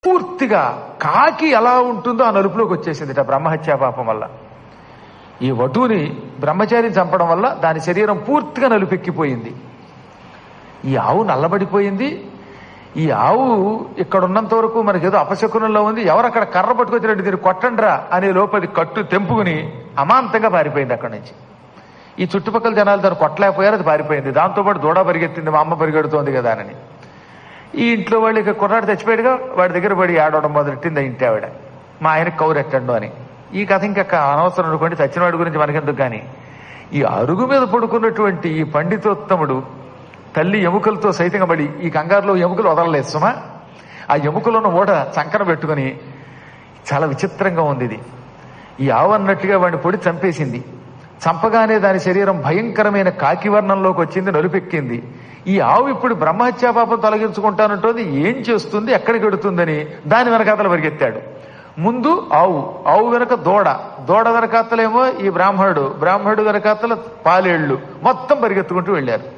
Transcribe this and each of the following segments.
పూర్తిగా కాకి ఎలా ఉంటుందో ఆ నలుపులోకి వచ్చేసింది ఆ బ్రహ్మహత్యా పాపం వల్ల ఈ వటువుని బ్రహ్మచారిని చంపడం వల్ల దాని శరీరం పూర్తిగా నలుపెక్కిపోయింది ఈ ఆవు నల్లబడిపోయింది ఈ ఆవు ఇక్కడ ఉన్నంత వరకు మనకి ఏదో అపశకునంలో ఉంది ఎవరు అక్కడ కర్ర పట్టుకొచ్చినట్టు దీన్ని కొట్టండ్రా అనే లోపది కట్టు తెంపుకుని అమాంతంగా పారిపోయింది అక్కడి నుంచి ఈ చుట్టుపక్కల జనాలు దాన్ని కొట్టలేకపోయారు అది పారిపోయింది దాంతోపాటు దూడ పరిగెత్తింది మా అమ్మ పరిగెడుతోంది కదా అని ఈ ఇంట్లో వాళ్ళు ఇక కుర్రాడు చచ్చిపోయాడుగా వాడి దగ్గర పడి ఆడవడం మొదలెట్టింది ఆ ఇంటి ఆవిడ మా ఆయన కౌరెట్టండు అని ఈ కథ ఇంకా అనవసరం అనుకోండి చచ్చినవాడి గురించి మనకెందుకు కానీ ఈ అరుగు మీద పడుకున్నటువంటి ఈ పండితోత్తముడు తల్లి ఎముకలతో సైతంగా పడి ఈ కంగారులో ఎముకలు వదలలేదు సుమా ఆ ఎముకలో ఉన్న ఓడ చంకన పెట్టుకుని చాలా విచిత్రంగా ఉంది ఇది ఈ ఆవు అన్నట్టుగా వాడిని పొడి చంపేసింది చంపగానే దాని శరీరం భయంకరమైన కాకి వర్ణంలోకి వచ్చింది నలుపెక్కింది ఈ ఆవు ఇప్పుడు బ్రహ్మహత్యా పాపం తొలగించుకుంటానంటోది ఏం చేస్తుంది ఎక్కడికి వెడుతుందని దాని వెనకాతల పరిగెత్తాడు ముందు ఆవు ఆవు వెనక దూడ దూడ వెనకాతలేమో ఈ బ్రాహ్మణుడు బ్రాహ్మణుడు వెనకాతల పాలేళ్లు మొత్తం పరిగెత్తుకుంటూ వెళ్ళారు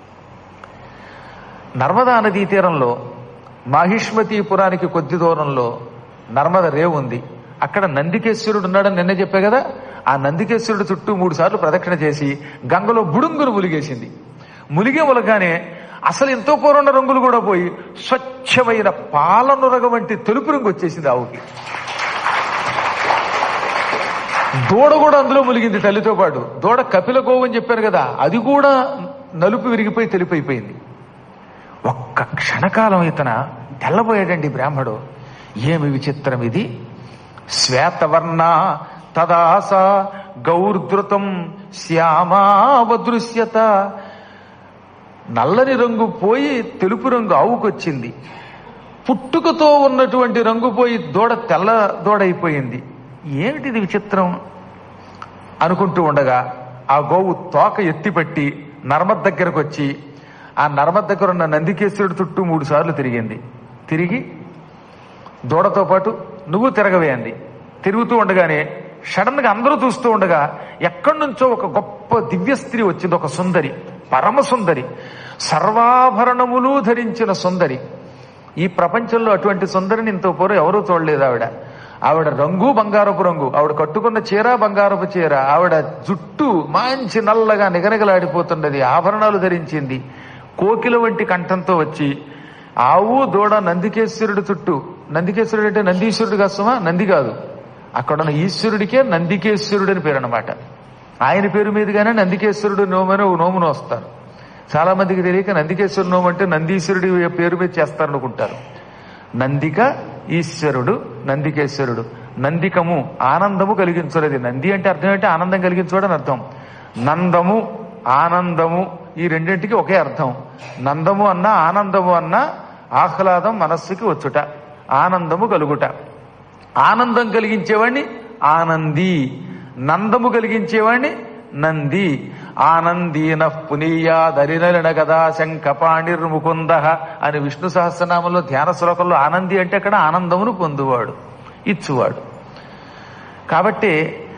నర్మదా నదీ తీరంలో మాహిష్మతీపురానికి కొద్ది దూరంలో నర్మద రేవు ఉంది అక్కడ నందికేశ్వరుడు ఉన్నాడని నిన్న చెప్పా కదా ఆ నందికేశ్వరుడు చుట్టూ మూడు సార్లు ప్రదక్షిణ చేసి గంగలో బుడుంగును ములిగేసింది ములిగే ములగానే అసలు ఎంతో పూర్వన్న రంగులు కూడా పోయి స్వచ్ఛమైన పాలనురగ వంటి తెలుపు రంగు వచ్చేసింది ఆవుకి దూడ కూడా అందులో ములిగింది తల్లితో పాటు దూడ కపిల గోవు అని చెప్పాను కదా అది కూడా నలుపు విరిగిపోయి తెలిపైపోయింది ఒక్క క్షణకాలం ఇతన తెల్లబోయాడండి బ్రాహ్మడు ఏమి విచిత్రం ఇది శ్వేతవర్ణ తదాస గౌర్ధృతం శ్యామావదృశ్యత నల్లని రంగు పోయి తెలుపు రంగు ఆవుకొచ్చింది పుట్టుకతో ఉన్నటువంటి రంగు పోయి దూడ తెల్ల దూడ అయిపోయింది ఏమిటిది విచిత్రం అనుకుంటూ ఉండగా ఆ గోవు తోక ఎత్తిపట్టి నర్మద్ దగ్గరకు వచ్చి ఆ నర్మద్ దగ్గర ఉన్న నందికేశ్వరుడు చుట్టూ మూడు సార్లు తిరిగింది తిరిగి దూడతో పాటు నువ్వు తిరగవే అంది తిరుగుతూ ఉండగానే సడన్ గా అందరూ చూస్తూ ఉండగా ఎక్కడి నుంచో ఒక గొప్ప దివ్య స్త్రీ వచ్చింది ఒక సుందరి పరమ సుందరి సర్వాభరణములు ధరించిన సుందరి ఈ ప్రపంచంలో అటువంటి సుందరిని ఇంత పూర్వం ఎవరూ చూడలేదు ఆవిడ ఆవిడ రంగు బంగారపు రంగు ఆవిడ కట్టుకున్న చీర బంగారపు చీర ఆవిడ జుట్టు మంచి నల్లగా నిగనిగలాడిపోతున్నది ఆభరణాలు ధరించింది కోకిల వంటి కంఠంతో వచ్చి ఆవు దూడ నందికేశ్వరుడు చుట్టూ నందికేశ్వరుడు అంటే నందీశ్వరుడు కాస్తమా నంది కాదు అక్కడ ఉన్న ఈశ్వరుడికే నందికేశ్వరుడు అని పేరు అనమాట ఆయన పేరు మీదుగానే నందికేశ్వరుడు నోమని ఓ నోమును వస్తారు చాలా మందికి తెలియక నందికేశ్వరుడు నోము అంటే నందీశ్వరుడి పేరు మీద చేస్తారనుకుంటారు నందిక ఈశ్వరుడు నందికేశ్వరుడు నందికము ఆనందము కలిగించున్నది నంది అంటే అర్థం ఏంటి ఆనందం కలిగించడం అర్థం నందము ఆనందము ఈ రెండింటికి ఒకే అర్థం నందము అన్న ఆనందము అన్న ఆహ్లాదం మనస్సుకి వచ్చుట ఆనందము కలుగుట ఆనందం కలిగించేవాడిని ఆనంది నందము కలిగించేవాడిని నంది ఆనందీన పునీయాదరినలిన గదా శంఖపాణిర్ముకుంద అని విష్ణు సహస్రనామంలో ధ్యాన శ్లోకంలో ఆనంది అంటే అక్కడ ఆనందమును పొందువాడు ఇచ్చువాడు కాబట్టి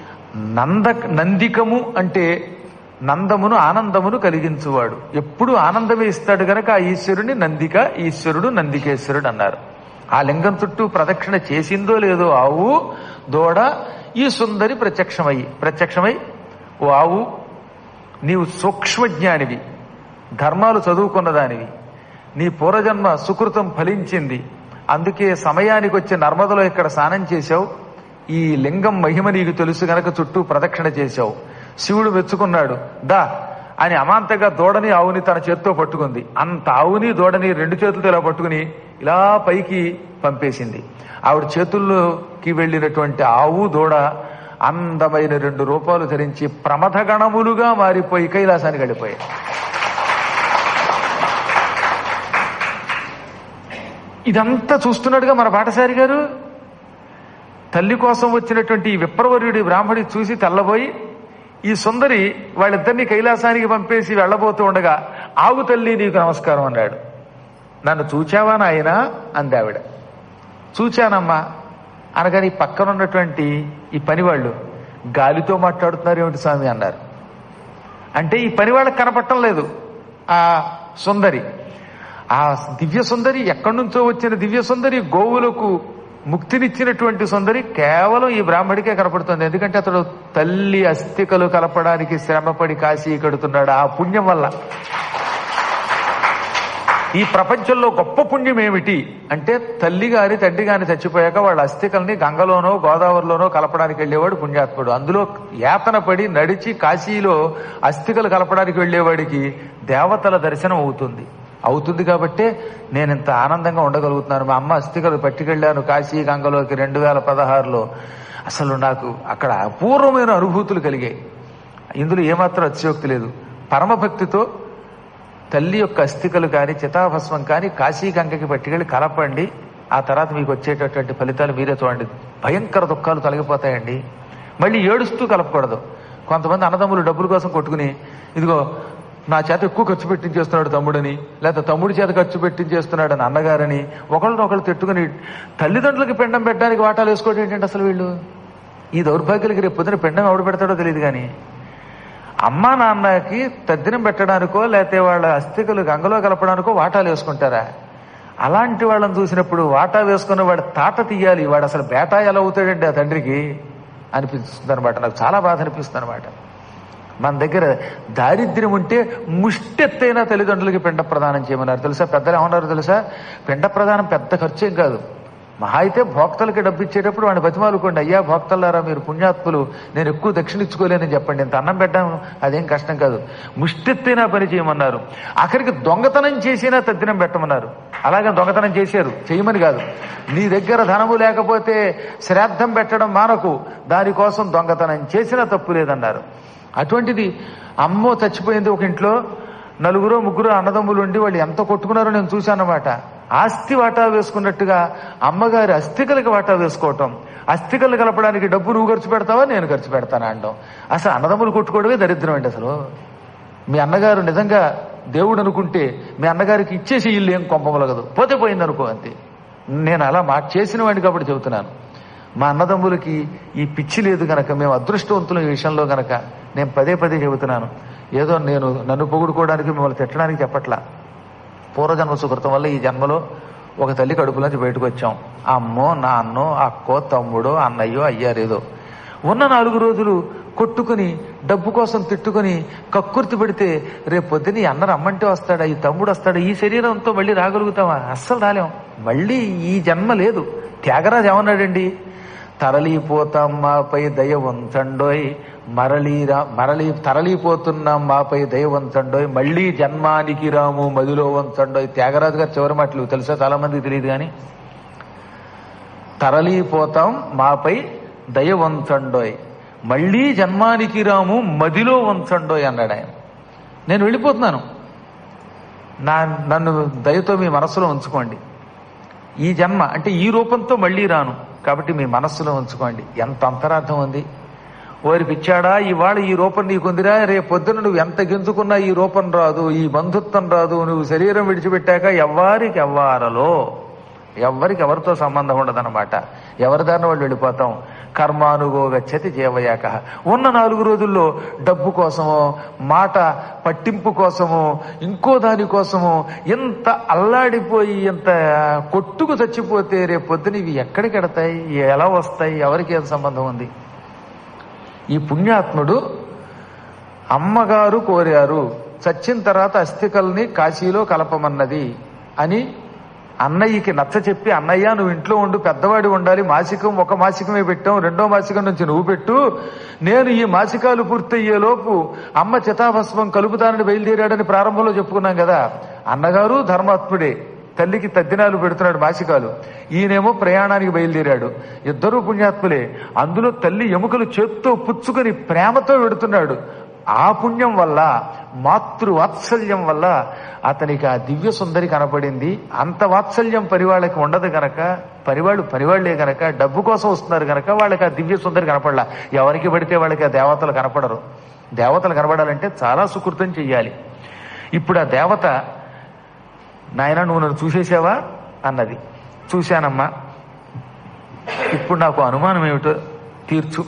నంద నందికము అంటే నందమును ఆనందమును కలిగించువాడు ఎప్పుడు ఆనందమే ఇస్తాడు గనక ఆ ఈశ్వరుని నందిక ఈశ్వరుడు నందికేశ్వరుడు అన్నారు ఆ లింగం చుట్టూ ప్రదక్షిణ చేసిందో లేదో ఆవు దూడ ఈ సుందరి ప్రత్యక్షమయ్యి ప్రత్యక్షమై ఓ ఆవు నీవు సూక్ష్మజ్ఞానివి ధర్మాలు చదువుకున్న దానివి నీ పూర్వజన్మ సుకృతం ఫలించింది అందుకే సమయానికి వచ్చి నర్మదలో ఇక్కడ స్నానం చేశావు ఈ లింగం మహిమ నీకు తెలుసు గనక చుట్టూ ప్రదక్షిణ చేశావు శివుడు మెచ్చుకున్నాడు దా అని అమాంతగా దూడని ఆవుని తన చేత్తో పట్టుకుంది అంత ఆవుని దూడని రెండు చేతులతో ఇలా పట్టుకుని ఇలా పైకి పంపేసింది ఆవిడ చేతుల్లోకి వెళ్ళినటువంటి ఆవు దూడ అందమైన రెండు రూపాలు ధరించి ప్రమథగణములుగా మారిపోయి కైలాసానికి వెళ్ళిపోయాయి ఇదంతా చూస్తున్నాడుగా మన పాటసారి గారు తల్లి కోసం వచ్చినటువంటి ఈ విప్రవర్యుడి బ్రాహ్మడి చూసి తెల్లబోయి ఈ సుందరి వాళ్ళిద్దరిని కైలాసానికి పంపేసి వెళ్ళబోతూ ఉండగా ఆవు తల్లి నీకు నమస్కారం అన్నాడు నన్ను చూచావా నాయనా అంది ఆవిడ చూచానమ్మా అనగాని ఈ పక్కన ఉన్నటువంటి ఈ పనివాళ్ళు గాలితో మాట్లాడుతున్నారు ఏమిటి స్వామి అన్నారు అంటే ఈ పని వాళ్ళకి కనపట్టం లేదు ఆ సుందరి ఆ దివ్య సుందరి ఎక్కడి నుంచో వచ్చిన దివ్య సుందరి గోవులకు ముక్తినిచ్చినటువంటి సుందరి కేవలం ఈ బ్రాహ్మడికే కనపడుతుంది ఎందుకంటే అతడు తల్లి అస్థికలు కలపడానికి శ్రమపడి కాశీ కడుతున్నాడు ఆ పుణ్యం వల్ల ఈ ప్రపంచంలో గొప్ప పుణ్యం ఏమిటి అంటే తల్లి గాని తండ్రి గాని చచ్చిపోయాక వాళ్ళ అస్థికల్ని గంగలోనో గోదావరిలోనో కలపడానికి వెళ్ళేవాడు పుణ్యాత్ముడు అందులో యాతన పడి నడిచి కాశీలో అస్థికలు కలపడానికి వెళ్ళేవాడికి దేవతల దర్శనం అవుతుంది అవుతుంది కాబట్టే నేను ఇంత ఆనందంగా ఉండగలుగుతున్నాను మా అమ్మ అస్థికలు పట్టుకెళ్ళాను కాశీ గంగలోకి రెండు వేల పదహారులో అసలు నాకు అక్కడ అపూర్వమైన అనుభూతులు కలిగాయి ఇందులో ఏమాత్రం అతిశయోక్తి లేదు పరమభక్తితో తల్లి యొక్క అస్థికలు కానీ చితాభస్మం కానీ కాశీ గంగకి పట్టుకెళ్ళి కలపండి ఆ తర్వాత మీకు వచ్చేటటువంటి ఫలితాలు మీరే చూడండి భయంకర దుఃఖాలు తొలగిపోతాయండి మళ్ళీ ఏడుస్తూ కలపకూడదు కొంతమంది అన్నదమ్ములు డబ్బుల కోసం కొట్టుకుని ఇదిగో నా చేత ఎక్కువ ఖర్చు పెట్టించేస్తున్నాడు తమ్ముడని లేకపోతే తమ్ముడి చేత ఖర్చు పెట్టించేస్తున్నాడు అని అన్నగారని ఒకళ్ళనొకళ్ళు తిట్టుకుని తల్లిదండ్రులకి పిండం పెట్టడానికి వాటాలు వేసుకోవడం ఏంటంటే అసలు వీళ్ళు ఈ దౌర్భాగ్యులకి రేపు పొద్దున పిండం ఎవడు పెడతాడో తెలియదు కానీ అమ్మా నాన్నకి తద్దినం పెట్టడానికో లేకపోతే వాళ్ళ అస్థికలు గంగలో కలపడానికో వాటాలు వేసుకుంటారా అలాంటి వాళ్ళని చూసినప్పుడు వాటా వేసుకున్న వాడు తాట తీయాలి వాడు అసలు బేటా ఎలా అవుతాడండి ఆ తండ్రికి అనిపిస్తుంది అనమాట నాకు చాలా బాధ అనిపిస్తుంది అనమాట మన దగ్గర దారిద్ర్యం ఉంటే ముష్టెత్తైన తల్లిదండ్రులకి పిండ ప్రదానం చేయమన్నారు తెలుసా పెద్దలు ఏమన్నారు తెలుసా పిండ ప్రదానం పెద్ద ఖర్చు ఏం కాదు మహా అయితే భోక్తలకి డబ్బు ఇచ్చేటప్పుడు వాడిని బతిమాలుకోండి అయ్యా భోక్తలారా మీరు పుణ్యాత్ములు నేను ఎక్కువ దక్షిణ ఇచ్చుకోలేనని చెప్పండి ఇంత అన్నం పెట్టాను అదేం కష్టం కాదు ముష్టెత్తైనా పని చేయమన్నారు అక్కడికి దొంగతనం చేసినా తద్దినం పెట్టమన్నారు అలాగే దొంగతనం చేశారు చేయమని కాదు నీ దగ్గర ధనము లేకపోతే శ్రాద్ధం పెట్టడం మానకు దానికోసం దొంగతనం చేసినా తప్పు లేదన్నారు అటువంటిది అమ్మో చచ్చిపోయింది ఒక ఇంట్లో నలుగురు ముగ్గురు అన్నదమ్ములు ఉండి వాళ్ళు ఎంత కొట్టుకున్నారో నేను చూశానమాట ఆస్తి వాటా వేసుకున్నట్టుగా అమ్మగారి అస్థికలకి వాటా వేసుకోవటం అస్థికలు కలపడానికి డబ్బు నువ్వు ఖర్చు పెడతావా నేను ఖర్చు పెడతాను అనడం అసలు అన్నదమ్ములు కొట్టుకోవడమే దరిద్రం అండి అసలు మీ అన్నగారు నిజంగా దేవుడు అనుకుంటే మీ అన్నగారికి ఇచ్చేసి ఇల్లు ఏం కొంపమలగదు పోతే పోయింది అనుకో అంతే నేను అలా మాట చేసిన వాడిని కాబట్టి చెబుతున్నాను మా అన్నదమ్ములకి ఈ పిచ్చి లేదు గనక మేము అదృష్టవంతులు ఈ విషయంలో గనక నేను పదే పదే చెబుతున్నాను ఏదో నేను నన్ను పొగుడుకోవడానికి మిమ్మల్ని తిట్టడానికి చెప్పట్లా పూర్వజన్మ సుకృతం వల్ల ఈ జన్మలో ఒక తల్లి కడుపులోంచి బయటకు వచ్చాం అమ్మో నాన్నో అక్కో తమ్ముడో అన్నయ్యో అయ్యారేదో ఉన్న నాలుగు రోజులు కొట్టుకుని డబ్బు కోసం తిట్టుకుని కక్కుర్తి పెడితే రేపు పొద్దున ఈ అన్న రమ్మంటే వస్తాడా ఈ తమ్ముడు వస్తాడా ఈ శరీరంతో మళ్ళీ రాగలుగుతామా అస్సలు రాలేం మళ్ళీ ఈ జన్మ లేదు త్యాగరాజు ఏమన్నాడండి తరలిపోతాం మాపై దయ ఉంచండోయ్ మరలీరా మరలి తరలిపోతున్నాం మాపై దయ ఉంచండోయ్ మళ్ళీ జన్మానికి రాము మదిలో ఉంచండోయ్ త్యాగరాజు గారు చివరి మాటలు తెలుసా చాలా మందికి తెలియదు కానీ తరలిపోతాం మాపై దయ ఉంచండోయ్ మళ్ళీ జన్మానికి రాము మదిలో ఉంచండోయ్ అన్నాడు ఆయన నేను వెళ్ళిపోతున్నాను నా నన్ను దయతో మీ మనస్సులో ఉంచుకోండి ఈ జన్మ అంటే ఈ రూపంతో మళ్ళీ రాను కాబట్టి మీ మనస్సులో ఉంచుకోండి ఎంత అంతరార్థం ఉంది ఓరి పిచ్చాడా ఇవాళ ఈ రూపం నీకుందిరా రేపు పొద్దున నువ్వు ఎంత గెంతుకున్నా ఈ రూపం రాదు ఈ బంధుత్వం రాదు నువ్వు శరీరం విడిచిపెట్టాక ఎవ్వారికి ఎవ్వారలో ఎవ్వరికి ఎవరితో సంబంధం ఉండదన్నమాట ఎవరి దారిన వాళ్ళు వెళ్ళిపోతాం కర్మానుగో గచ్చతి జీవయాక ఉన్న నాలుగు రోజుల్లో డబ్బు కోసమో మాట పట్టింపు కోసమో ఇంకో దాని కోసమో ఎంత అల్లాడిపోయి ఎంత కొట్టుకు చచ్చిపోతే రేపు పొద్దున ఇవి ఎక్కడికి ఎడతాయి ఎలా వస్తాయి ఎవరికి ఏం సంబంధం ఉంది ఈ పుణ్యాత్ముడు అమ్మగారు కోరారు చచ్చిన తర్వాత అస్థికల్ని కాశీలో కలపమన్నది అని అన్నయ్యకి నచ్చ చెప్పి అన్నయ్య నువ్వు ఇంట్లో ఉండు పెద్దవాడి ఉండాలి మాసికం ఒక మాసికమే పెట్టాం రెండో మాసికం నుంచి నువ్వు పెట్టు నేను ఈ మాసికాలు పూర్తయ్యేలోపు అమ్మ చితాభస్మం కలుపుతానని బయలుదేరాడని ప్రారంభంలో చెప్పుకున్నాం కదా అన్నగారు ధర్మాత్ముడే తల్లికి తద్దినాలు పెడుతున్నాడు మాసికాలు ఈయనేమో ప్రయాణానికి బయలుదేరాడు ఇద్దరూ పుణ్యాత్ములే అందులో తల్లి ఎముకలు చేత్తో పుచ్చుకొని ప్రేమతో పెడుతున్నాడు ఆ పుణ్యం వల్ల మాతృ వాత్సల్యం వల్ల అతనికి ఆ దివ్య సుందరి కనపడింది అంత వాత్సల్యం పరివాళ్ళకి ఉండదు గనక పరివాళ్ళు పరివాళ్లే గనక డబ్బు కోసం వస్తున్నారు గనక వాళ్ళకి ఆ దివ్య సుందరి కనపడలా ఎవరికి పడితే వాళ్ళకి ఆ దేవతలు కనపడరు దేవతలు కనపడాలంటే చాలా సుకృతం చెయ్యాలి ఇప్పుడు ఆ దేవత నాయన నువ్వు నన్ను చూసేసావా అన్నది చూశానమ్మా ఇప్పుడు నాకు అనుమానం ఏమిటో తీర్చు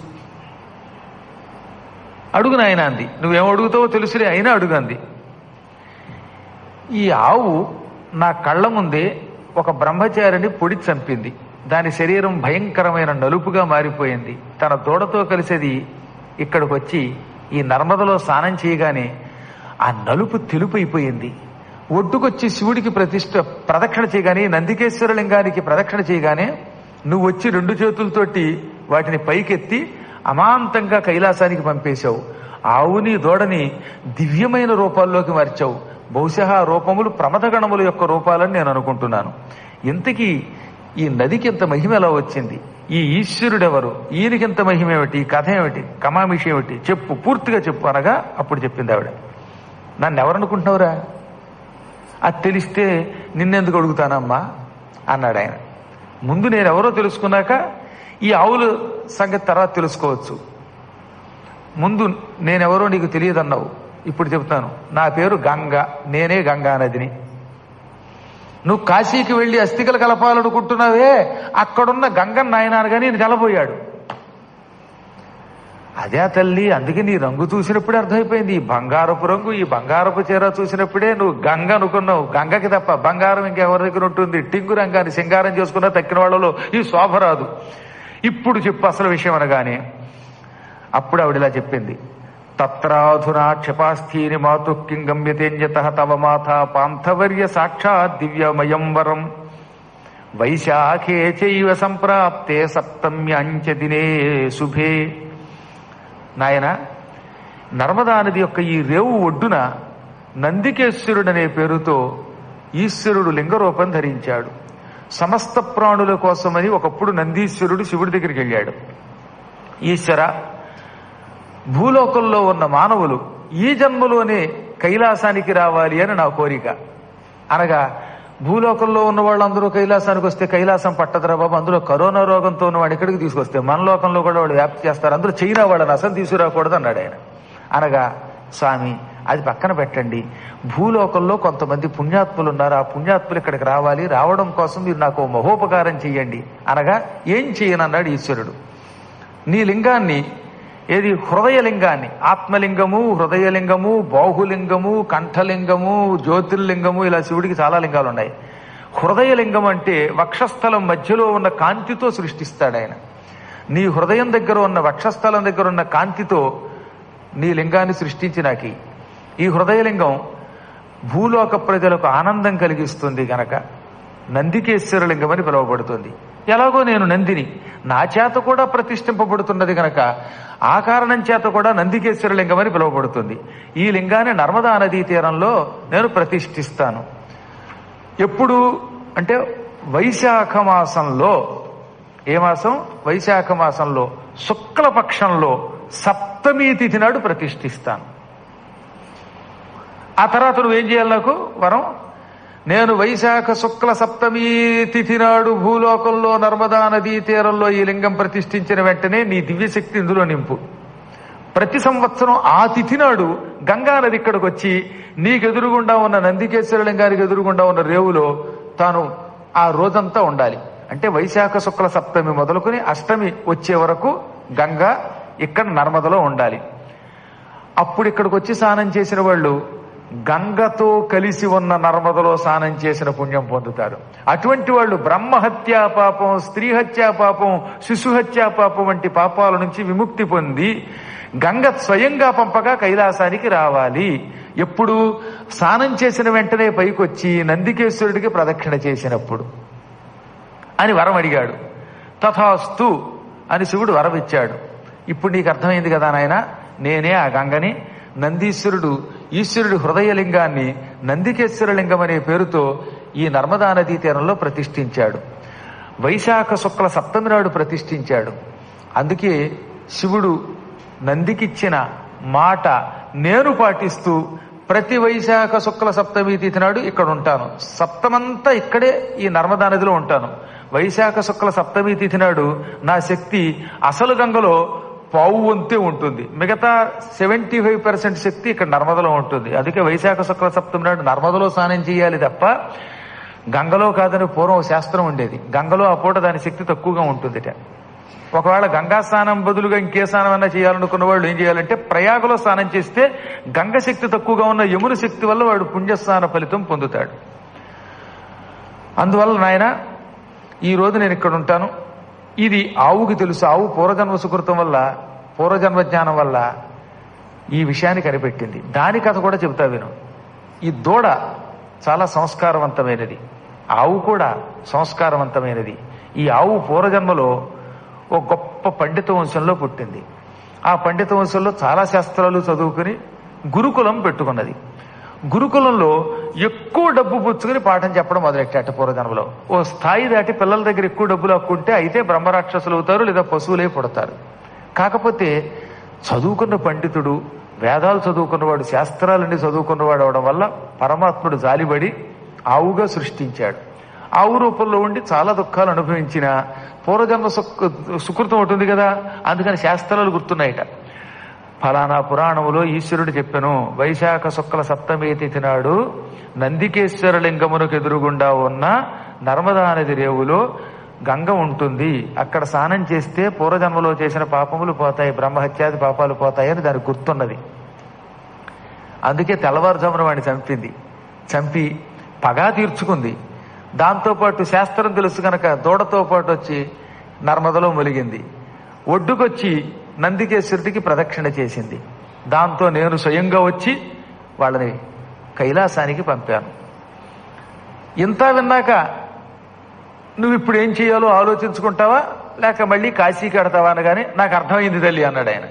అడుగు నాయన అంది నువ్వేం అడుగుతావో తెలుసులే అయినా అడుగు అంది ఈ ఆవు నా కళ్ళ ముందే ఒక బ్రహ్మచారిని పొడి చంపింది దాని శరీరం భయంకరమైన నలుపుగా మారిపోయింది తన దూడతో కలిసేది ఇక్కడికి వచ్చి ఈ నర్మదలో స్నానం చేయగానే ఆ నలుపు తెలుపు అయిపోయింది ఒడ్డుకొచ్చి శివుడికి ప్రతిష్ట ప్రదక్షిణ చేయగానే నందికేశ్వర లింగానికి ప్రదక్షిణ చేయగానే నువ్వు వచ్చి రెండు చేతులతోటి వాటిని పైకెత్తి అమాంతంగా కైలాసానికి పంపేశావు ఆవుని దూడని దివ్యమైన రూపాల్లోకి మార్చావు బహుశా ఆ రూపములు ప్రమదగణముల యొక్క రూపాలని నేను అనుకుంటున్నాను ఇంతకీ ఈ నదికి ఇంత మహిమ ఎలా వచ్చింది ఈ ఈశ్వరుడెవరు ఈయనకింత మహిమ ఏమిటి ఈ కథ ఏమిటి కమామిషి ఏమిటి చెప్పు పూర్తిగా చెప్పు అనగా అప్పుడు చెప్పింది ఆవిడ నన్ను ఎవరనుకుంటున్నావురా అది తెలిస్తే నిన్నెందుకు అడుగుతానమ్మా అన్నాడు ఆయన ముందు నేను ఎవరో తెలుసుకున్నాక ఈ ఆవుల సంగతి తర్వాత తెలుసుకోవచ్చు ముందు నేనెవరో నీకు తెలియదన్నావు ఇప్పుడు చెప్తాను నా పేరు గంగ నేనే గంగా నదిని నువ్వు కాశీకి వెళ్ళి అస్థికలు కలపాలనుకుంటున్నావే అక్కడున్న గంగన్ నాయనారుగా నేను కలబోయాడు అదే ఆ తల్లి అందుకే నీ రంగు చూసినప్పుడే అర్థమైపోయింది ఈ బంగారపు రంగు ఈ బంగారపు చీర చూసినప్పుడే నువ్వు గంగ అనుకున్నావు గంగకి తప్ప బంగారం ఇంకెవరి దగ్గర ఉంటుంది టింగు రంగాన్ని సింగారం చేసుకున్న తక్కిన వాళ్ళలో ఈ శోభ రాదు ఇప్పుడు చెప్పు అసలు విషయం అనగానే అప్పుడు ఆవిడ ఇలా చెప్పింది తత్రాధునా క్షపాస్థీని మాతు కిం గమ్యతేన్యత తవ మాత పాంథవర్య సాక్షాత్ దివ్యమయం వరం వైశాఖే చైవ సంప్రాప్తే సప్తమ్యాంచ దినే శుభే నాయన నర్మదా నది యొక్క ఈ రేవు ఒడ్డున నందికేశ్వరుడనే పేరుతో ఈశ్వరుడు లింగరూపం ధరించాడు సమస్త ప్రాణుల కోసమని ఒకప్పుడు నందీశ్వరుడు శివుడి దగ్గరికి వెళ్ళాడు ఈశ్వర భూలోకంలో ఉన్న మానవులు ఈ జన్మలోనే కైలాసానికి రావాలి అని నా కోరిక అనగా భూలోకంలో ఉన్న వాళ్ళందరూ కైలాసానికి వస్తే కైలాసం పట్టదురా బాబు అందులో కరోనా రోగంతో ఉన్న వాడు ఇక్కడికి తీసుకొస్తే మన లోకంలో కూడా వాడు వ్యాప్తి చేస్తారు అందరూ చైనా వాళ్ళని అసలు తీసుకురాకూడదు అన్నాడు ఆయన అనగా స్వామి అది పక్కన పెట్టండి భూలోకంలో కొంతమంది పుణ్యాత్ములు ఉన్నారు ఆ పుణ్యాత్ములు ఇక్కడికి రావాలి రావడం కోసం మీరు నాకు ఓ మహోపకారం చెయ్యండి అనగా ఏం చేయనన్నాడు ఈశ్వరుడు నీ లింగాన్ని ఏది హృదయలింగాన్ని ఆత్మలింగము హృదయలింగము బాహులింగము కంఠలింగము జ్యోతిర్లింగము ఇలా శివుడికి చాలా లింగాలు ఉన్నాయి హృదయలింగం అంటే వక్షస్థలం మధ్యలో ఉన్న కాంతితో సృష్టిస్తాడు ఆయన నీ హృదయం దగ్గర ఉన్న వక్షస్థలం దగ్గర ఉన్న కాంతితో నీ లింగాన్ని సృష్టించి నాకి ఈ హృదయలింగం భూలోక ప్రజలకు ఆనందం కలిగిస్తుంది గనక నందికేశ్వర లింగం అని పిలువబడుతుంది ఎలాగో నేను నందిని నా చేత కూడా ప్రతిష్ఠింపబడుతున్నది గనక ఆ కారణం చేత కూడా నందికేశ్వర లింగం అని పిలువబడుతుంది ఈ లింగాన్ని నర్మదా నదీ తీరంలో నేను ప్రతిష్ఠిస్తాను ఎప్పుడు అంటే వైశాఖ మాసంలో ఏ మాసం వైశాఖ మాసంలో శుక్లపక్షంలో సప్తమి తిథి నాడు ప్రతిష్ఠిస్తాను ఆ తర్వాత నువ్వేం చేయాలి నాకు వరం నేను వైశాఖ శుక్ల సప్తమి తిథి నాడు భూలోకంలో నర్మదా నదీ తీరంలో ఈ లింగం ప్రతిష్ఠించిన వెంటనే నీ దివ్యశక్తి ఇందులో నింపు ప్రతి సంవత్సరం ఆ తిథి నాడు గంగా నది ఇక్కడికి వచ్చి నీకు ఎదురుగుండా ఉన్న నందికేశ్వర లింగానికి ఎదురుగుండా ఉన్న రేవులో తాను ఆ రోజంతా ఉండాలి అంటే వైశాఖ శుక్ల సప్తమి మొదలుకొని అష్టమి వచ్చే వరకు గంగ ఇక్కడ నర్మదలో ఉండాలి అప్పుడు ఇక్కడికి వచ్చి స్నానం చేసిన వాళ్ళు గంగతో కలిసి ఉన్న నర్మదలో స్నానం చేసిన పుణ్యం పొందుతారు అటువంటి వాళ్ళు బ్రహ్మహత్యా పాపం స్త్రీ హత్యా పాపం శిశు హత్యా పాపం వంటి పాపాల నుంచి విముక్తి పొంది గంగ స్వయంగా పంపగా కైలాసానికి రావాలి ఎప్పుడు స్నానం చేసిన వెంటనే పైకొచ్చి నందికేశ్వరుడికి ప్రదక్షిణ చేసినప్పుడు అని వరం అడిగాడు తథాస్తు అని శివుడు వరం ఇచ్చాడు ఇప్పుడు నీకు అర్థమైంది కదా నాయన నేనే ఆ గంగని నందీశ్వరుడు ఈశ్వరుడి హృదయలింగాన్ని నందికేశ్వర లింగం అనే పేరుతో ఈ నర్మదా నదీ తీరంలో ప్రతిష్ఠించాడు వైశాఖ శుక్ల సప్తమి నాడు ప్రతిష్ఠించాడు అందుకే శివుడు నందికిచ్చిన మాట నేను పాటిస్తూ ప్రతి వైశాఖ శుక్ల సప్తమి తిథి నాడు ఇక్కడ ఉంటాను సప్తమంతా ఇక్కడే ఈ నర్మదా నదిలో ఉంటాను వైశాఖ శుక్ల సప్తమి తిథి నాడు నా శక్తి అసలు గంగలో పావు వంతే ఉంటుంది మిగతా సెవెంటీ ఫైవ్ పర్సెంట్ శక్తి ఇక్కడ నర్మదలో ఉంటుంది అందుకే వైశాఖ శుక్ల సప్తమి నాడు నర్మదలో స్నానం చేయాలి తప్ప గంగలో కాదని పూర్వం ఓ శాస్త్రం ఉండేది గంగలో ఆ పూట దాని శక్తి తక్కువగా ఉంటుందిట ఒకవేళ గంగా స్నానం బదులుగా ఇంకే స్నానం అన్నా చేయాలనుకున్న వాళ్ళు ఏం చేయాలంటే ప్రయాగలో స్నానం చేస్తే గంగ శక్తి తక్కువగా ఉన్న యమున శక్తి వల్ల వాడు పుణ్యస్నాన ఫలితం పొందుతాడు అందువల్ల నాయన ఈ రోజు నేను ఇక్కడ ఉంటాను ఇది ఆవుకి తెలుసు ఆవు పూర్వజన్మ సుకృతం వల్ల పూర్వజన్మ జ్ఞానం వల్ల ఈ విషయాన్ని కనిపెట్టింది దాని కథ కూడా చెబుతా విను ఈ దూడ చాలా సంస్కారవంతమైనది ఆవు కూడా సంస్కారవంతమైనది ఈ ఆవు పూర్వజన్మలో ఒక గొప్ప పండిత వంశంలో పుట్టింది ఆ పండిత వంశంలో చాలా శాస్త్రాలు చదువుకుని గురుకులం పెట్టుకున్నది గురుకులంలో ఎక్కువ డబ్బు పుచ్చుకుని పాఠం చెప్పడం మొదలెట్టాట పూర్వజన్మలో ఓ స్థాయి దాటి పిల్లల దగ్గర ఎక్కువ డబ్బులు హక్కుంటే అయితే బ్రహ్మరాక్షసులు అవుతారు లేదా పశువులే పుడతారు కాకపోతే చదువుకున్న పండితుడు వేదాలు చదువుకున్నవాడు శాస్త్రాలన్నీ చదువుకున్నవాడు అవడం వల్ల పరమాత్ముడు జాలిబడి ఆవుగా సృష్టించాడు ఆవు రూపంలో ఉండి చాలా దుఃఖాలు అనుభవించిన పూర్వజన్మ సుక్- సుకృతం ఉంటుంది కదా అందుకని శాస్త్రాలు గుర్తున్నాయట ఫలానా పురాణములో ఈశ్వరుడు చెప్పెను వైశాఖ శుక్ల సప్తమి తిథి నాడు నందికేశ్వర లింగమునకు ఎదురుగుండా ఉన్న నర్మదా నది రేవులో గంగ ఉంటుంది అక్కడ స్నానం చేస్తే పూర్వజన్మలో చేసిన పాపములు పోతాయి బ్రహ్మహత్యాది పాపాలు పోతాయని దానికి గుర్తున్నది అందుకే తెల్లవారుజామున వాడిని చంపింది చంపి పగా తీర్చుకుంది దాంతోపాటు శాస్త్రం తెలుసు గనక దూడతో పాటు వచ్చి నర్మదలో ములిగింది ఒడ్డుకొచ్చి నందికేశ్వరుడికి ప్రదక్షిణ చేసింది దాంతో నేను స్వయంగా వచ్చి వాళ్ళని కైలాసానికి పంపాను ఇంత విన్నాక నువ్వు ఇప్పుడు ఏం చేయాలో ఆలోచించుకుంటావా లేక మళ్ళీ కాశీకి కడతావా అనగానే నాకు అర్థమైంది తల్లి అన్నాడు ఆయన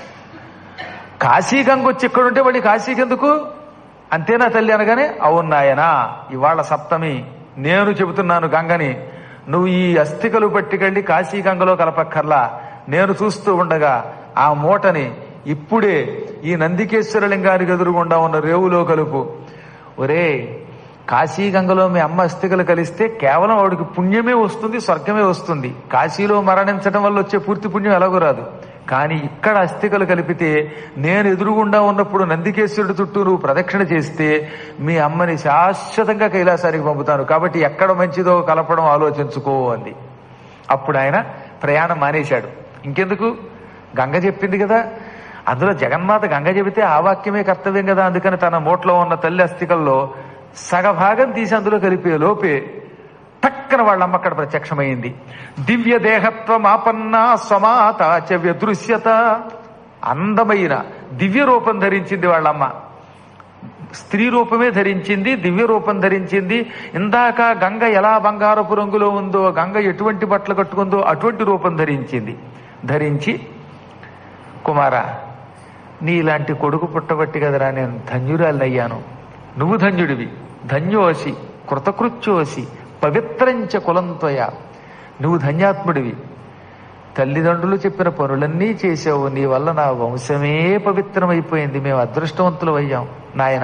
కాశీ గంగ వచ్చి ఇక్కడుంటే మళ్ళీ కాశీకి ఎందుకు అంతేనా తల్లి అనగానే అవును నాయనా ఇవాళ సప్తమి నేను చెబుతున్నాను గంగని నువ్వు ఈ అస్థికలు పట్టుకెళ్ళి కాశీ గంగలో కలపక్కర్లా నేను చూస్తూ ఉండగా ఆ మూటని ఇప్పుడే ఈ నందికేశ్వర లింగానికి ఎదురుగుండా ఉన్న రేవులో కలుపు ఒరే కాశీ గంగలో మీ అమ్మ అస్థికలు కలిస్తే కేవలం ఆవిడకి పుణ్యమే వస్తుంది స్వర్గమే వస్తుంది కాశీలో మరణించడం వల్ల వచ్చే పూర్తి పుణ్యం ఎలాగో రాదు కానీ ఇక్కడ అస్థికలు కలిపితే నేను ఎదురుగుండా ఉన్నప్పుడు నందికేశ్వరుడి చుట్టూ నువ్వు ప్రదక్షిణ చేస్తే మీ అమ్మని శాశ్వతంగా కైలాసానికి పంపుతాను కాబట్టి ఎక్కడ మంచిదో కలపడం ఆలోచించుకో అంది అప్పుడు ఆయన ప్రయాణం మానేశాడు ఇంకెందుకు గంగ చెప్పింది కదా అందులో జగన్మాత గంగ చెబితే ఆ వాక్యమే కర్తవ్యం కదా అందుకని తన మూట్లో ఉన్న తల్లి అస్థికల్లో సగభాగం తీసి అందులో కలిపే లోపే టక్కన వాళ్ళమ్మ అక్కడ ప్రత్యక్షమైంది దివ్య దేహత్వం ఆపన్న స్వమాత చ వ్యదృశ్యత అందమైన దివ్య రూపం ధరించింది వాళ్ళమ్మ స్త్రీ రూపమే ధరించింది దివ్య రూపం ధరించింది ఇందాక గంగ ఎలా బంగారపు రంగులో ఉందో గంగ ఎటువంటి బట్టలు కట్టుకుందో అటువంటి రూపం ధరించింది ధరించి కుమారా నీలాంటి కొడుకు పుట్టబట్టి కదరా నేను ధన్యురాలయ్యాను నువ్వు ధన్యుడివి ధన్యోసి కృతకృత్యోసి పవిత్రంచ కులంతోయ నువ్వు ధన్యాత్ముడివి తల్లిదండ్రులు చెప్పిన పనులన్నీ చేసావు నీ వల్ల నా వంశమే పవిత్రమైపోయింది మేము అదృష్టవంతులు అయ్యాం నాయన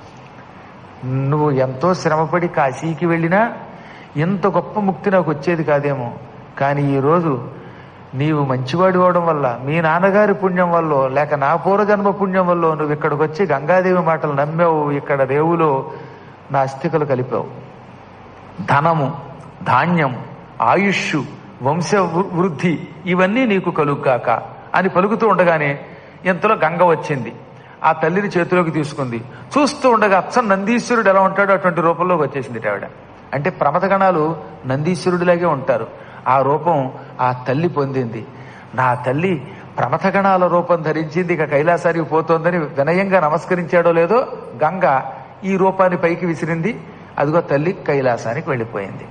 నువ్వు ఎంతో శ్రమపడి కాశీకి వెళ్ళినా ఇంత గొప్ప ముక్తి నాకు వచ్చేది కాదేమో కానీ ఈరోజు నీవు మంచివాడు అవడం వల్ల మీ నాన్నగారి పుణ్యం వల్ల లేక నా పూర్వజన్మ పుణ్యం వల్ల నువ్వు ఇక్కడికి వచ్చి గంగాదేవి మాటలు నమ్మావు ఇక్కడ రేవులో నా అస్థికలు కలిపావు ధనము ధాన్యం ఆయుష్ వంశ వృ- వృద్ధి ఇవన్నీ నీకు కలుగ్గాక అని పలుకుతూ ఉండగానే ఇంతలో గంగ వచ్చింది ఆ తల్లిని చేతిలోకి తీసుకుంది చూస్తూ ఉండగా అచ్చం నందీశ్వరుడు ఎలా ఉంటాడో అటువంటి రూపంలోకి వచ్చేసింది ఆవిడ అంటే ప్రమథగణాలు నందీశ్వరుడిలాగే ఉంటారు ఆ రూపం ఆ తల్లి పొందింది నా తల్లి ప్రమథగణాల రూపం ధరించింది ఇక కైలాసానికి పోతోందని వినయంగా నమస్కరించాడో లేదో గంగ ఈ రూపాన్ని పైకి విసిరింది అదిగో తల్లి కైలాసానికి వెళ్ళిపోయింది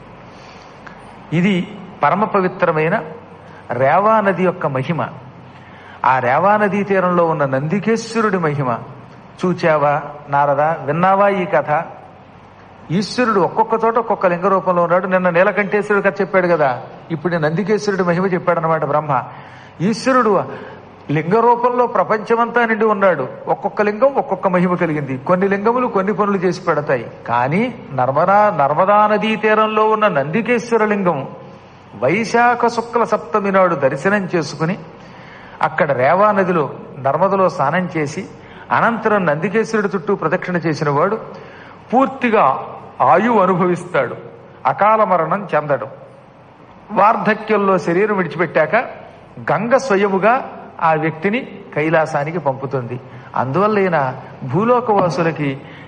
ఇది పరమ పవిత్రమైన రేవా నది యొక్క మహిమ ఆ రేవా నదీ తీరంలో ఉన్న నందికేశ్వరుడి మహిమ చూచావా నారదా విన్నావా ఈ కథ ఈశ్వరుడు ఒక్కొక్క చోట ఒక్కొక్క లింగ రూపంలో ఉన్నాడు నిన్న నీలకంఠేశ్వరుడు కథ చెప్పాడు కదా ఇప్పుడు నేను నందికేశ్వరుడి మహిమ చెప్పాడు అనమాట బ్రహ్మ ఈశ్వరుడు లింగ రూపంలో ప్రపంచమంతా నిండి ఉన్నాడు ఒక్కొక్క లింగం ఒక్కొక్క మహిమ కలిగింది కొన్ని లింగములు కొన్ని పనులు చేసి పెడతాయి కానీ నర్మదా నర్మదా నదీ తీరంలో ఉన్న నందికేశ్వర లింగం వైశాఖ శుక్ల సప్తమి నాడు దర్శనం చేసుకుని అక్కడ రేవా నదిలో నర్మదలో స్నానం చేసి అనంతరం నందికేశ్వరుడి చుట్టూ ప్రదక్షిణ చేసిన వాడు పూర్తిగా ఆయువు అనుభవిస్తాడు అకాల మరణం చెందడు వార్ధక్యంలో శరీరం విడిచిపెట్టాక గంగ స్వయముగా ఆ వ్యక్తిని కైలాసానికి పంపుతుంది అందువల్ల ఈయన భూలోకవాసులకి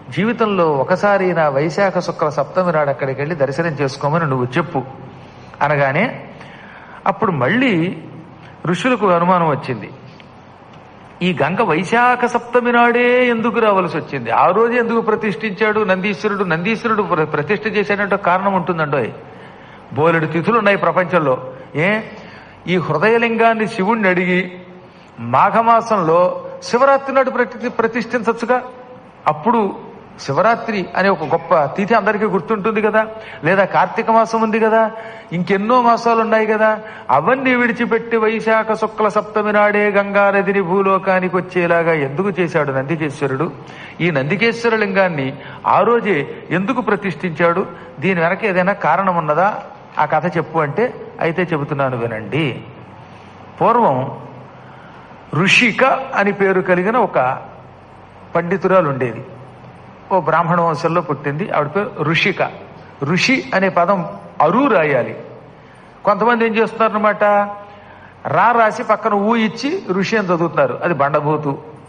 జీవితంలో ఒకసారి నా వైశాఖ శుక్ల సప్తమి నాడు అక్కడికి వెళ్ళి దర్శనం చేసుకోమని నువ్వు చెప్పు అనగానే అప్పుడు మళ్ళీ ఋషులకు అనుమానం వచ్చింది ఈ గంగ వైశాఖ సప్తమి నాడే ఎందుకు రావాల్సి వచ్చింది ఆ రోజు ఎందుకు ప్రతిష్ఠించాడు నందీశ్వరుడు నందీశ్వరుడు ప్ర- ప్రతిష్ఠ చేశాడంటే కారణం ఉంటుందండో బోలెడు తిథులు ఉన్నాయి ప్రపంచంలో ఏ ఈ హృదయలింగాన్ని శివుణ్ణి అడిగి మాఘమాసంలో శివరాత్రి నాడు ప్రతి ప్రతిష్ఠించచ్చుగా అప్పుడు శివరాత్రి అనే ఒక గొప్ప తిథి అందరికీ గుర్తుంటుంది కదా లేదా కార్తీక మాసం ఉంది కదా ఇంకెన్నో మాసాలు ఉన్నాయి కదా అవన్నీ విడిచిపెట్టి వైశాఖ శుక్ల సప్తమి నాడే గంగా నదిని భూలోకానికి వచ్చేలాగా ఎందుకు చేశాడు నందికేశ్వరుడు ఈ నందికేశ్వర లింగాన్ని ఆ రోజే ఎందుకు ప్రతిష్ఠించాడు దీని వెనక ఏదైనా కారణం ఉన్నదా ఆ కథ చెప్పు అంటే అయితే చెబుతున్నాను వినండి పూర్వం ఋషిక అని పేరు కలిగిన ఒక పండితురాలు ఉండేది ఓ బ్రాహ్మణ వంశంలో పుట్టింది ఆవిడ పేరు ఋషిక ఋషి అనే పదం అరు రాయాలి కొంతమంది ఏం చేస్తున్నారనమాట రా రాసి పక్కన ఊ ఇచ్చి ఋషి అని చదువుతున్నారు అది బండబూతు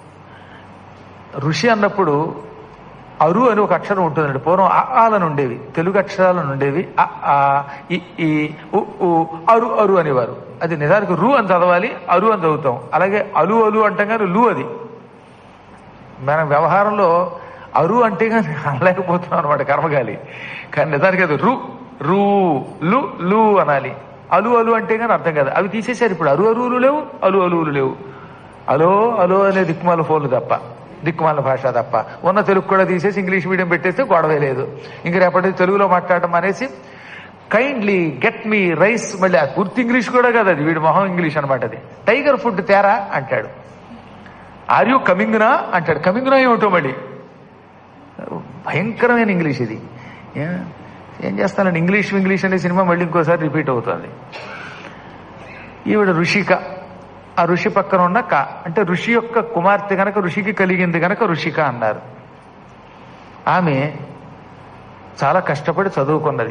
ఋషి అన్నప్పుడు అరు అని ఒక అక్షరం ఉంటుందండి పూర్వం అ ఆలను ఉండేవి తెలుగు అక్షరాలను ఉండేవి అ ఆ ఇ ఈ ఉ ఊ అరు అరు అనేవారు అది నిజానికి రు అని చదవాలి అరు అని చదువుతాం అలాగే అలు అలు అంటాం కానీ లు అది మన వ్యవహారంలో అరు అంటే కానీ అనలేకపోతున్నాం అనమాట కర్మగాలి కానీ నిజానికి అది రు రూ లు లు అనాలి అలు అలు అంటే కానీ అర్థం కాదు అవి తీసేశారు ఇప్పుడు అరు అరువులు లేవు అలు అలువులు లేవు అలో అలో అనే దిక్కుమాల ఫోన్లు తప్ప దిక్కుమాల భాష తప్ప ఉన్న తెలుగు కూడా తీసేసి ఇంగ్లీష్ మీడియం పెట్టేస్తే గొడవే లేదు ఇంక రేపటి నుంచి తెలుగులో మాట్లాడటం అనేసి కైండ్లీ గెట్ మీ రైస్ మళ్ళీ ఆ పూర్తి ఇంగ్లీష్ కూడా కాదు అది వీడి మొహం ఇంగ్లీష్ అనమాట అది టైగర్ ఫుడ్ తేరా అంటాడు ఆర్ యూ కమింగ్నా అంటాడు కమింగ్నా ఏమిటో మళ్ళీ భయంకరమైన ఇంగ్లీష్ ఇది ఏ- ఏం చేస్తానండి ఇంగ్లీష్ ఇంగ్లీష్ అనే సినిమా మళ్ళీ ఇంకోసారి రిపీట్ అవుతుంది ఈవిడ ఋషిక ఆ ఋషి పక్కన ఉన్న క అంటే ఋషి యొక్క కుమార్తె గనక ఋషికి కలిగింది గనక ఋషిక అన్నారు ఆమె చాలా కష్టపడి చదువుకున్నది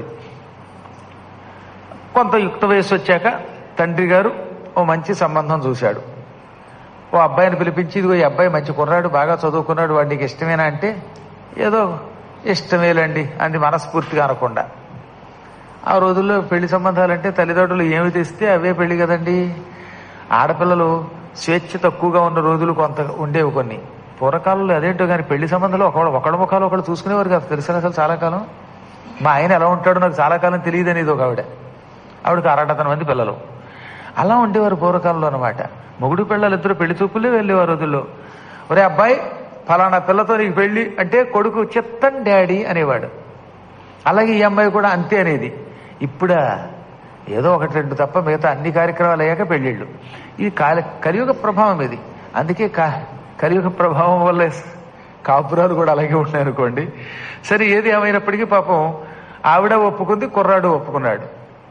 కొంత యుక్త వయసు వచ్చాక తండ్రి గారు ఓ మంచి సంబంధం చూశాడు ఓ అబ్బాయిని పిలిపించి ఇదిగో ఈ అబ్బాయి మంచి కుర్రాడు బాగా చదువుకున్నాడు వాడికి ఇష్టమేనా అంటే ఏదో ఇష్టమేలండి అంది మనస్ఫూర్తిగా అనకుండా ఆ రోజుల్లో పెళ్లి సంబంధాలంటే తల్లిదండ్రులు ఏమి తెస్తే అవే పెళ్లి కదండి ఆడపిల్లలు స్వేచ్ఛ తక్కువగా ఉన్న రోజులు కొంత ఉండేవి కొన్ని పూర్వకాలంలో అదేంటో కానీ పెళ్లి సంబంధాలు ఒకళ్ళు ఒకళ్ళ ముఖాలు ఒకళ్ళు చూసుకునేవారు కాదు తెలిసిన అసలు చాలా కాలం మా ఆయన ఎలా ఉంటాడో నాకు చాలా కాలం తెలియదు అనేది ఒక ఆవిడ ఆవిడకి అరడతన మంది పిల్లలు అలా ఉండేవారు పూర్వకాలంలో అనమాట మొగుడు పిల్లలు ఇద్దరు పెళ్లి చూపులే వెళ్ళేవారు రోజుల్లో ఒరే అబ్బాయి ఫలానా పిల్లతో నీకు పెళ్లి అంటే కొడుకు చిత్తం డాడీ అనేవాడు అలాగే ఈ అమ్మాయి కూడా అంతే అనేది ఇప్పుడా ఏదో ఒకటి రెండు తప్ప మిగతా అన్ని కార్యక్రమాలు అయ్యాక పెళ్ళిళ్ళు ఇది కాలి కలియుగ ప్రభావం ఇది అందుకే కా కలియుగ ప్రభావం వల్ల కాపురాలు కూడా అలాగే ఉన్నాయి అనుకోండి సరే ఏది ఏమైనప్పటికీ పాపం ఆవిడ ఒప్పుకుంది కుర్రాడు ఒప్పుకున్నాడు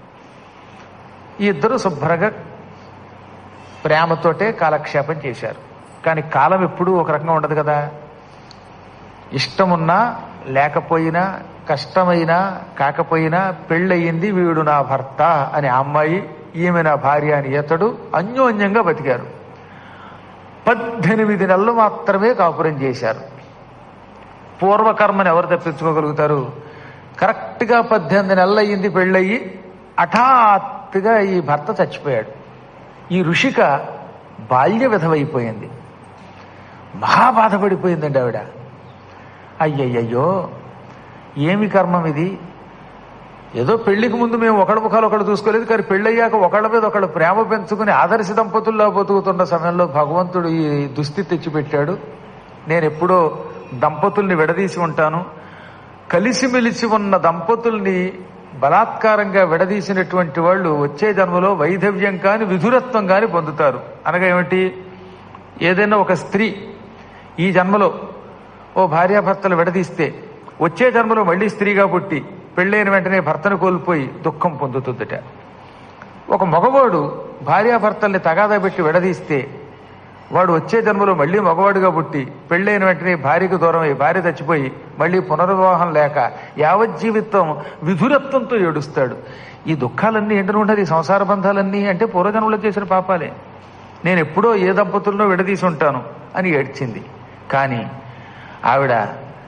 ఈ ఇద్దరు శుభ్రంగా ప్రేమతోటే కాలక్షేపం చేశారు కానీ కాలం ఎప్పుడూ ఒక రకంగా ఉండదు కదా ఇష్టమున్నా లేకపోయినా కష్టమైనా కాకపోయినా పెళ్ళయింది వీడు నా భర్త అని ఆ అమ్మాయి ఈమె నా భార్య అని ఇతడు అన్యోన్యంగా బతికారు పద్దెనిమిది నెలలు మాత్రమే కాపురం చేశారు పూర్వకర్మని ఎవరు తప్పించుకోగలుగుతారు కరెక్ట్గా పద్దెనిమిది నెలలు అయ్యింది పెళ్ళయి హఠాత్తుగా ఈ భర్త చచ్చిపోయాడు ఈ ఋషిక బాల్య విధవైపోయింది మహా బాధపడిపోయిందండి ఆవిడ అయ్యయ్యయ్యో ఏమి కర్మం ఇది ఏదో పెళ్లికి ముందు మేము ఒకళ్ళ ముఖాలు ఒకళ్ళు చూసుకోలేదు కానీ పెళ్ళయ్యాక ఒకళ్ళ మీద ఒకళ్ళు ప్రేమ పెంచుకుని ఆదర్శ దంపతుల్లో బతుకుతున్న సమయంలో భగవంతుడు ఈ దుస్థితి తెచ్చిపెట్టాడు నేను ఎప్పుడో దంపతుల్ని విడదీసి ఉంటాను కలిసిమెలిసి ఉన్న దంపతుల్ని బలాత్కారంగా విడదీసినటువంటి వాళ్ళు వచ్చే జన్మలో వైధవ్యం కాని విధురత్వం కాని పొందుతారు అనగా ఏమిటి ఏదైనా ఒక స్త్రీ ఈ జన్మలో ఓ భార్యాభర్తలు విడదీస్తే వచ్చే జన్మలో మళ్ళీ స్త్రీగా పుట్టి పెళ్ళైన వెంటనే భర్తను కోల్పోయి దుఃఖం పొందుతుందట ఒక మగవాడు భార్యాభర్తల్ని తగాదా పెట్టి విడదీస్తే వాడు వచ్చే జన్మలో మళ్ళీ మగవాడుగా పుట్టి పెళ్ళైన వెంటనే భార్యకు దూరం అయి భార్య చచ్చిపోయి మళ్ళీ పునర్వివాహం లేక యావజ్జీవితం విధురత్వంతో ఏడుస్తాడు ఈ దుఃఖాలన్నీ ఏంటని ఉండదు ఈ సంసార బంధాలన్నీ అంటే పూర్వజన్మలో చేసిన పాపాలే నేను ఎప్పుడో ఏ దంపతుల్లో విడదీసి ఉంటాను అని ఏడ్చింది కానీ ఆవిడ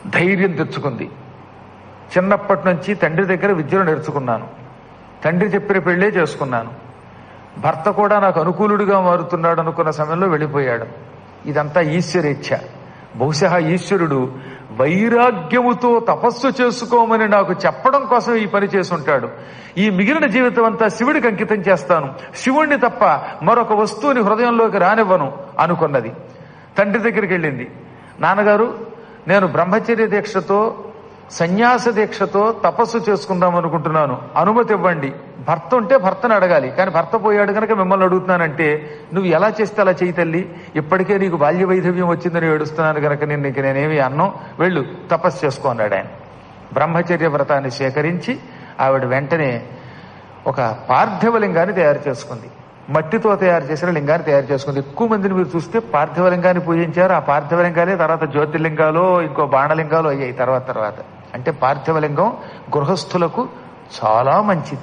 ధైర్యం తెచ్చుకుంది చిన్నప్పటి నుంచి తండ్రి దగ్గర విద్యను నేర్చుకున్నాను తండ్రి చెప్పిన పెళ్ళే చేసుకున్నాను భర్త కూడా నాకు అనుకూలుడిగా మారుతున్నాడు అనుకున్న సమయంలో వెళ్ళిపోయాడు ఇదంతా ఈశ్వరేచ్ఛ బహుశా ఈశ్వరుడు వైరాగ్యముతో తపస్సు చేసుకోమని నాకు చెప్పడం కోసం ఈ పని చేసుంటాడు ఈ మిగిలిన జీవితం అంతా శివుడికి అంకితం చేస్తాను శివుణ్ణి తప్ప మరొక వస్తువుని హృదయంలోకి రానివ్వను అనుకున్నది తండ్రి దగ్గరికి వెళ్ళింది నాన్నగారు నేను బ్రహ్మచర్య దీక్షతో సన్యాస దీక్షతో తపస్సు చేసుకుందాం అనుకుంటున్నాను అనుమతి ఇవ్వండి భర్త ఉంటే భర్తను అడగాలి కానీ భర్త పోయాడు కనుక మిమ్మల్ని అడుగుతున్నానంటే నువ్వు ఎలా చేస్తే అలా చేయి తల్లి ఇప్పటికే నీకు బాల్య వైధవ్యం వచ్చిందని ఏడుస్తున్నాను కనుక నేను నీకు నేనేమి అన్నం వెళ్ళు తపస్సు చేసుకో అన్నాడు ఆయన బ్రహ్మచర్య వ్రతాన్ని సేకరించి ఆవిడ వెంటనే ఒక పార్థివ లింగాన్ని తయారు చేసుకుంది మట్టితో తయారు చేసిన లింగాన్ని తయారు చేసుకుంది ఎక్కువ మందిని మీరు చూస్తే పార్థివ లింగాన్ని పూజించారు ఆ పార్థివ లింగాలే తర్వాత జ్యోతిర్లింగాలు ఇంకో బాణలింగాలు అయ్యాయి తర్వాత తర్వాత అంటే పార్థివ లింగం గృహస్థులకు చాలా మంచిది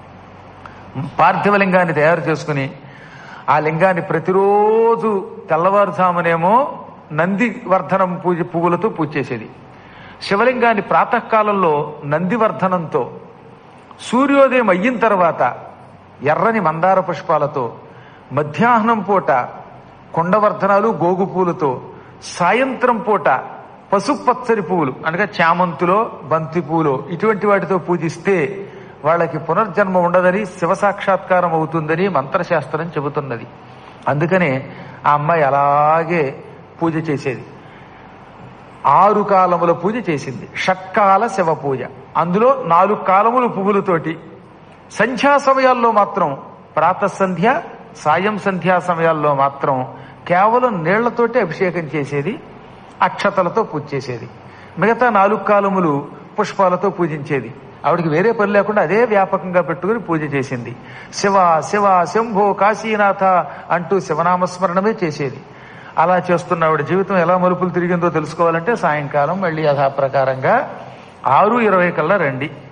పార్థివ లింగాన్ని తయారు చేసుకుని ఆ లింగాన్ని ప్రతిరోజు తెల్లవారుజామునేమో నందివర్ధనం పూజ పువ్వులతో పూజ చేసేది శివలింగాన్ని ప్రాతకాలంలో నందివర్ధనంతో సూర్యోదయం అయిన తర్వాత ఎర్రని మందార పుష్పాలతో మధ్యాహ్నం పూట కొండవర్ధనాలు గోగు పూలతో సాయంత్రం పూట పసుపచ్చని పువ్వులు అనగా చామంతులో బంతి పూలో ఇటువంటి వాటితో పూజిస్తే వాళ్ళకి పునర్జన్మ ఉండదని శివ సాక్షాత్కారం అవుతుందని మంత్రశాస్త్రం చెబుతున్నది అందుకనే ఆ అమ్మాయి అలాగే పూజ చేసేది ఆరు కాలముల పూజ చేసింది షట్కాల శివ పూజ అందులో నాలుగు కాలములు పువ్వులతోటి సంధ్యా సమయాల్లో మాత్రం ప్రాతసంధ్య సాయం సంధ్యా సమయాల్లో మాత్రం కేవలం నీళ్లతోటి అభిషేకం చేసేది అక్షతలతో పూజ చేసేది మిగతా నాలుగు కాలములు పుష్పాలతో పూజించేది ఆవిడికి వేరే పని లేకుండా అదే వ్యాపకంగా పెట్టుకుని పూజ చేసింది శివ శివ శంభో కాశీనాథ అంటూ శివనామస్మరణమే చేసేది అలా చేస్తున్న ఆవిడ జీవితం ఎలా మలుపులు తిరిగిందో తెలుసుకోవాలంటే సాయంకాలం మళ్ళీ యథాప్రకారంగా ఆరు ఇరవై కల్లా రండి